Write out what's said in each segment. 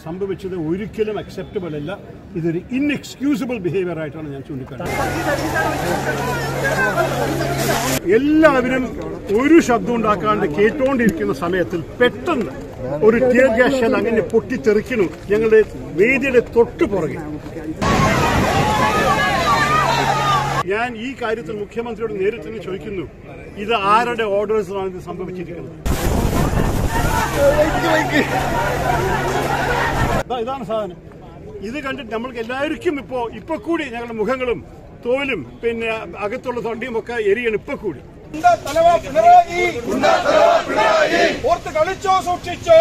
സംഭവിച്ചത് ഒരിക്കലും അക്സെപ്റ്റബിൾ അല്ല ഇതൊരു ഇൻഎക്സ്ക്യൂസിബിൾ ബിഹേവിയർ ആയിട്ടാണ് ഞാൻ ചൂണ്ടിക്കാട്ടുന്നത് എല്ലാവരും ഒരു ശബ്ദം ഉണ്ടാക്കാണ്ട് കേട്ടോണ്ടിരിക്കുന്ന സമയത്തിൽ പെട്ടെന്ന് ഒരു ടിയർ ഗ്യാസ് ഷെൽ അങ്ങനെ പൊട്ടിത്തെറിക്കുന്നു ഞങ്ങളുടെ വേദിയുടെ തൊട്ട് പുറകെ ഞാൻ ഈ കാര്യത്തിൽ മുഖ്യമന്ത്രിയോട് നേരിട്ട് തന്നെ ചോദിക്കുന്നു ഇത് ആരുടെ ഓർഡേഴ്സിലാണ് ഇത് സംഭവിച്ചിരിക്കുന്നത് ദാ ഇതാണ് സാധനം ഇത് കണ്ടിട്ട് നമ്മൾക്ക് എല്ലാവർക്കും ഇപ്പോ ഇപ്പൊ കൂടി ഞങ്ങളുടെ മുഖങ്ങളും തോലും പിന്നെ അകത്തുള്ള തൊണ്ടിയും ഒക്കെ എരിയാണ് ഇപ്പൊ കൂടി ഗുണ്ടാ തലവ പിണറായി ഓർത്ത് കളിച്ചോ സൂക്ഷിച്ചോ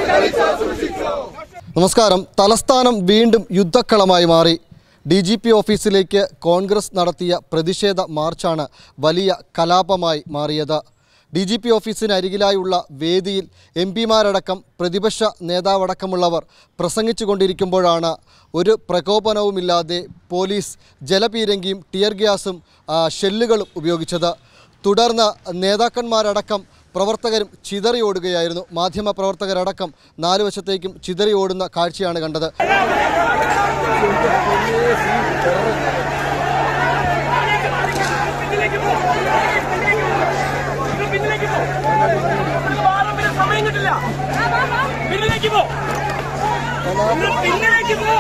നമസ്കാരം തലസ്ഥാനം വീണ്ടും യുദ്ധക്കളമായി മാറി ഡി ജി പി ഓഫീസിലേക്ക് കോൺഗ്രസ് നടത്തിയ പ്രതിഷേധ മാർച്ചാണ് വലിയ കലാപമായി മാറിയത് ഡി ജി പി ഓഫീസിന് അരികിലായുള്ള വേദിയിൽ എം പിമാരടക്കം പ്രതിപക്ഷ നേതാവടക്കമുള്ളവർ പ്രസംഗിച്ചുകൊണ്ടിരിക്കുമ്പോഴാണ് ഒരു പ്രകോപനവുമില്ലാതെ പോലീസ് ജലപീരങ്കിയും ടിയർ ഗ്യാസും ആ, ഷെല്ലുകളും ഉപയോഗിച്ചത് തുടർന്ന് നേതാക്കന്മാരടക്കം പ്രവർത്തകരും ചിതറിയോടുകയായിരുന്നു മാധ്യമ പ്രവർത്തകരടക്കം നാലു വശത്തേക്കും ചിതറിയോടുന്ന കാഴ്ചയാണ് കണ്ടത് പിന്നിലേക്ക് പോ പിന്നെ സമയം കിട്ടില്ല പിന്നിലേക്ക് പോ ഒന്ന് പിന്നിലേക്ക് പോ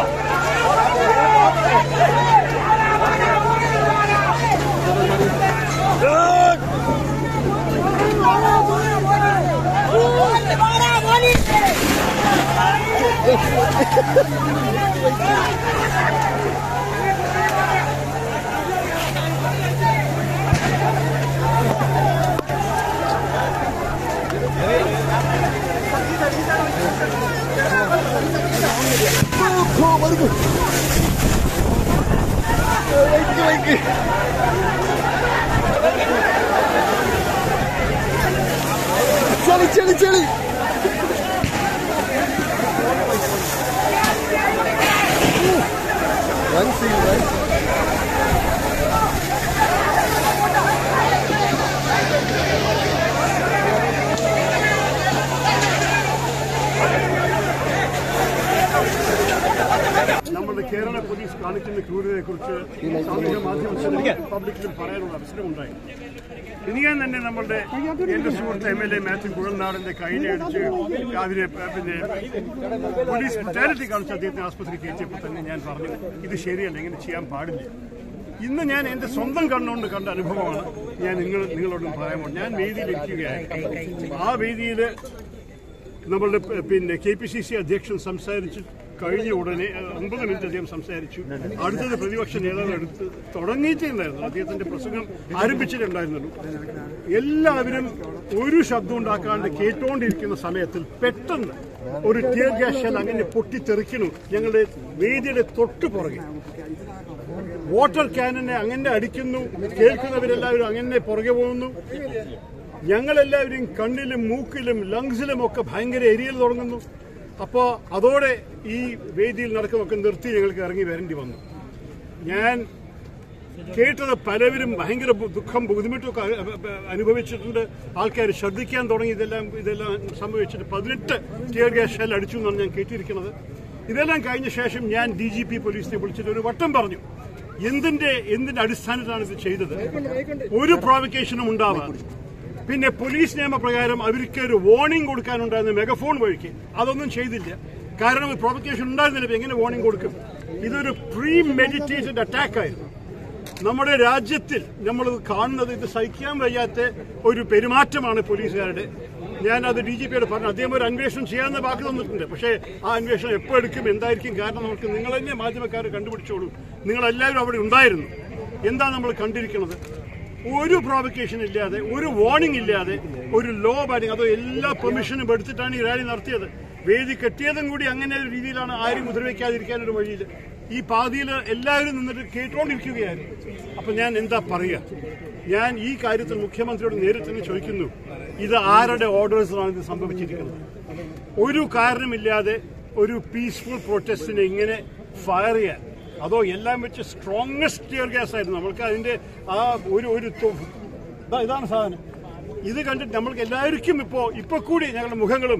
ചെളി ചെളി ചെളി നമ്മുടെ കേരള പോലീസ് കാണിക്കുന്ന ക്രൂരതയെ കുറിച്ച് സാമൂഹ്യ മാധ്യമത്തിലും പബ്ലിക്കിലും പറയാനുള്ള അവസരമുണ്ടായി ഇനിയാൻ തന്നെ നമ്മളുടെ എന്റെ സുഹൃത്ത് എം എൽ എ മാത്യു കുഴൽനാടിന്റെ കൈയിലടിച്ച് അതിനെ പിന്നെ പോലീസ് ബ്രിട്ടാലിറ്റി കാണിച്ച് അദ്ദേഹത്തെ ആസ്പത്രി കയറ്റിയപ്പോൾ തന്നെ ഞാൻ പറഞ്ഞു ഇത് ശരിയല്ല ഇങ്ങനെ ചെയ്യാൻ പാടില്ല ഇന്ന് ഞാൻ എന്റെ സ്വന്തം കണ്ണുകൊണ്ട് കണ്ട അനുഭവമാണ് ഞാൻ നിങ്ങൾ നിങ്ങളോട് പറയാൻ പോകുന്നത് ഞാൻ വേദിയിൽ ഇരിക്കുകയായിരുന്നു ആ വേദിയിൽ നമ്മളുടെ പ- പിന്നെ കെ പി സി സി അധ്യക്ഷൻ സംസാരിച്ച് കഴിഞ്ഞ ഉടനെ അഹ്, ഒമ്പത് മിനിറ്റ് അദ്ദേഹം സംസാരിച്ചു അടുത്തത് പ്രതിപക്ഷ നേതാവ് എടുത്ത് തുടങ്ങിയിട്ടുണ്ടായിരുന്നു അദ്ദേഹത്തിന്റെ പ്രസംഗം ആരംഭിച്ചിട്ടുണ്ടായിരുന്നുള്ളൂ എല്ലാവരും ഒരു ശബ്ദം ഉണ്ടാക്കാണ്ട് കേട്ടോണ്ടിരിക്കുന്ന സമയത്തിൽ പെട്ടെന്ന് ഒരു ടിയർ ഗ്യാസ് ഷെൽ അങ്ങനെ പൊട്ടിത്തെറിക്കുന്നു ഞങ്ങളുടെ വേദിയുടെ തൊട്ട് പുറകെ വാട്ടർ ക്യാനനെ അങ്ങനെ അടിക്കുന്നു കേൾക്കുന്നവരെല്ലാവരും അങ്ങനെ പുറകെ പോകുന്നു ഞങ്ങളെല്ലാവരും കണ്ണിലും മൂക്കിലും ലങ്സിലും ഒക്കെ ഭയങ്കര എരിയൽ തുടങ്ങുന്നു അപ്പോൾ അതോടെ ഈ വേദിയിൽ നടക്കുന്നതൊക്കെ നിർത്തി ഞങ്ങൾക്ക് ഇറങ്ങി വരേണ്ടി വന്നു ഞാൻ കേട്ടത് പലവരും ഭയങ്കര ബു- ദുഃഖം ബുദ്ധിമുട്ടൊക്കെ അ- അ- അനുഭവിച്ചിട്ടുണ്ട് ആൾക്കാർ ശ്രദ്ധിക്കാൻ തുടങ്ങി ഇതെല്ലാം ഇതെല്ലാം സംഭവിച്ചിട്ട് പതിനെട്ട് ടിയർ ഗ്യാസ് ഷെൽ അടിച്ചു എന്നാണ് ഞാൻ കേട്ടിരിക്കുന്നത് ഇതെല്ലാം കഴിഞ്ഞ ശേഷം ഞാൻ ഡി ജി പി പോലീസിനെ വിളിച്ചിട്ട് ഒരു വട്ടം പറഞ്ഞു എന്തിന്റെ എന്തിന്റെ അടിസ്ഥാനത്തിലാണ് ഇത് ചെയ്തത് ഒരു പ്രോവക്കേഷനും ഉണ്ടാവാതെ പിന്നെ പോലീസ് നിയമപ്രകാരം അവർക്ക് ഒരു വാർണിംഗ് കൊടുക്കാനുണ്ടായിരുന്ന മെഗഫോൺ വഴിക്ക് അതൊന്നും ചെയ്തില്ല കാരണം പ്രോവക്കേഷൻ ഉണ്ടായിരുന്നില്ല ഇപ്പൊ എങ്ങനെ വാർണിംഗ് കൊടുക്കും ഇതൊരു പ്രീ മെഡിറ്റേറ്റഡ് അറ്റാക്ക് ആയിരുന്നു നമ്മുടെ രാജ്യത്തിൽ നമ്മൾ കാണുന്നത് ഇത് സഹിക്കാൻ വയ്യാത്ത ഒരു പെരുമാറ്റമാണ് പോലീസുകാരുടെ ഞാൻ അത് ഡി ജി പിയോട് പറഞ്ഞു അദ്ദേഹം ഒരു അന്വേഷണം ചെയ്യാമെന്ന് വാക്ക് തന്നിട്ടുണ്ട് പക്ഷേ ആ അന്വേഷണം എപ്പോൾ എടുക്കും എന്തായിരിക്കും കാരണം നമുക്ക് നിങ്ങൾ തന്നെ മാധ്യമക്കാർ കണ്ടുപിടിച്ചോളൂ നിങ്ങളെല്ലാവരും അവിടെ ഉണ്ടായിരുന്നു എന്താ നമ്മൾ കണ്ടിരിക്കുന്നത് ഒരു പ്രോവക്കേഷൻ ഇല്ലാതെ ഒരു വാർണിംഗ് ഇല്ലാതെ ഒരു ലോ ബാഡിങ് അതോ എല്ലാ പെർമിഷനും എടുത്തിട്ടാണ് ഈ റാലി നടത്തിയത് വേദി കെട്ടിയതും കൂടി അങ്ങനെ ഒരു രീതിയിലാണ് ആരും മുദ്രവെക്കാതിരിക്കാൻ ഒരു വഴിയിൽ ഈ പാതിയിൽ എല്ലാവരും നിന്നിട്ട് കേട്ടുകൊണ്ടിരിക്കുകയായിരുന്നു അപ്പൊ ഞാൻ എന്താ പറയുക ഞാൻ ഈ കാര്യത്തിൽ മുഖ്യമന്ത്രിയോട് നേരിട്ട് തന്നെ ചോദിക്കുന്നു ഇത് ആരുടെ ഓർഡേഴ്സിലാണ് ഇത് സംഭവിച്ചിരിക്കുന്നത് ഒരു കാരണമില്ലാതെ ഒരു പീസ്ഫുൾ പ്രൊട്ടസ്റ്റിനെ ഇങ്ങനെ ഫയർ ചെയ്യാൻ അതോ എല്ലാം വെച്ച് സ്ട്രോങ്സ്റ്റ് ടിയർ ഗ്യാസ് ആയിരുന്നു നമ്മൾക്ക് അതിന്റെ ആ ഒരു ഒരു തൊ- ദാ ഇതാണ് സാധനം ഇത് കണ്ടിട്ട് നമ്മൾക്ക് എല്ലാവർക്കും ഇപ്പോ ഇപ്പൊ കൂടി ഞങ്ങളുടെ മുഖങ്ങളും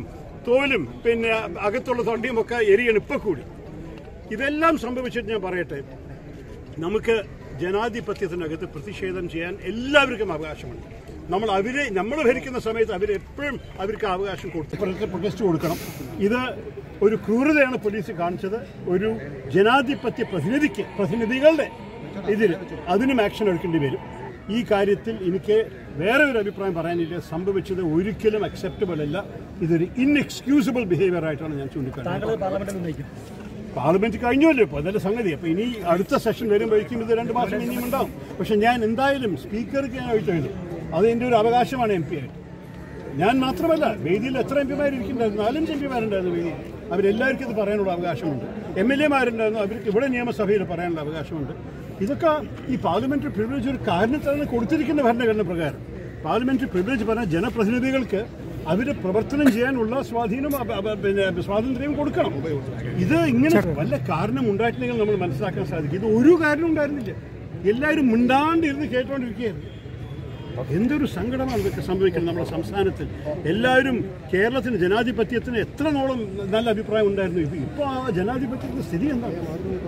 തോലും പിന്നെ അകത്തുള്ള തൊണ്ടിയും ഒക്കെ എരിയാണ് ഇപ്പൊ കൂടി ഇതെല്ലാം സംഭവിച്ചിട്ട് ഞാൻ പറയട്ടെ നമുക്ക് ജനാധിപത്യത്തിനകത്ത് പ്രതിഷേധം ചെയ്യാൻ എല്ലാവർക്കും അവകാശമുണ്ട് നമ്മൾ അവരെ നമ്മൾ ഭരിക്കുന്ന സമയത്ത് അവരെപ്പോഴും അവർക്ക് അവകാശം കൊടുത്തു പ്രൊട്ടസ്റ്റ് കൊടുക്കണം ഇത് ഒരു ക്രൂരതയാണ് പോലീസ് കാണിച്ചത് ഒരു ജനാധിപത്യ പ്രതിനിധിക്ക് പ്രതിനിധികളുടെ ഇതിൽ അതിനും ആക്ഷൻ എടുക്കേണ്ടി വരും ഈ കാര്യത്തിൽ എനിക്ക് വേറെ ഒരു അഭിപ്രായം പറയാനില്ല സംഭവിച്ചത് ഒരിക്കലും അക്സെപ്റ്റബിൾ അല്ല ഇതൊരു ഇൻഎക്സ്ക്യൂസിബിൾ ബിഹേവിയർ ആയിട്ടാണ് ഞാൻ ചൂണ്ടിക്കാണിക്കുന്നത് പാർലമെന്റ് കഴിഞ്ഞല്ലോ ഇപ്പോൾ അതല്ല സംഗതി അപ്പൊ ഇനി അടുത്ത സെഷൻ വരുമ്പോഴേക്കും ഇത് രണ്ട് മാസം ഇനിയും ഉണ്ടാവും പക്ഷെ ഞാൻ എന്തായാലും സ്പീക്കർക്ക് ഞാൻ ചോദിച്ചു അത് എൻ്റെ ഒരു അവകാശമാണ് എം പി ആയിട്ട് ഞാൻ മാത്രമല്ല വേദിയിൽ എത്ര എം പിമാർ ഇരിക്കുന്നുണ്ടായിരുന്നു നാലഞ്ച് എം പിമാരുണ്ടായിരുന്നു വേദിയിൽ അവരെല്ലാവർക്കും ഇത് പറയാനുള്ള അവകാശമുണ്ട് എം എൽ എമാരുണ്ടായിരുന്നു അവർക്ക് ഇവിടെ നിയമസഭയിൽ പറയാനുള്ള അവകാശമുണ്ട് ഇതൊക്കെ ഈ പാർലമെന്ററി പ്രിവിലേജ് ഒരു കാരണത്താണ് കൊടുത്തിരിക്കുന്ന ഭരണഘടന പ്രകാരം പാർലമെന്ററി പ്രിവിലേജ് പറഞ്ഞാൽ ജനപ്രതിനിധികൾക്ക് അവര് പ്രവർത്തനം ചെയ്യാനുള്ള സ്വാധീനം അ- അ- പിന്നെ സ്വാതന്ത്ര്യം കൊടുക്കണം ഇത് ഇങ്ങനെ വല്ല കാരണം ഉണ്ടായിട്ടില്ലെങ്കിൽ നമ്മൾ മനസ്സിലാക്കാൻ സാധിക്കും ഇത് ഒരു കാരണം ഉണ്ടായിരുന്നില്ല എല്ലാവരും മിണ്ടാണ്ട് ഇരുന്ന് കേട്ടോണ്ടിരിക്കുകയായിരുന്നു എന്തൊരു സങ്കടമാണ് ഇതൊക്കെ സംഭവിക്കുന്നത് നമ്മുടെ സംസ്ഥാനത്തിൽ എല്ലാവരും കേരളത്തിന് ജനാധിപത്യത്തിന് എത്ര നോളം നല്ല അഭിപ്രായം ഉണ്ടായിരുന്നു ഇത് ഇപ്പോൾ ആ ജനാധിപത്യത്തിന്റെ സ്ഥിതി എന്താണ്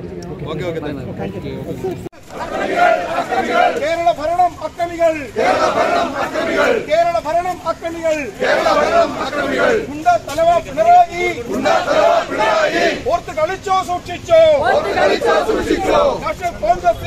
കേരള ഭരണം അക്രമികൾ കേരള ഭരണം അക്രമികൾ ഗുണ്ട തലവ പിണറായി ഓർത്ത് കളിച്ചോ സൂക്ഷിച്ചോ നാഷണൽ കോൺഗ്രസ്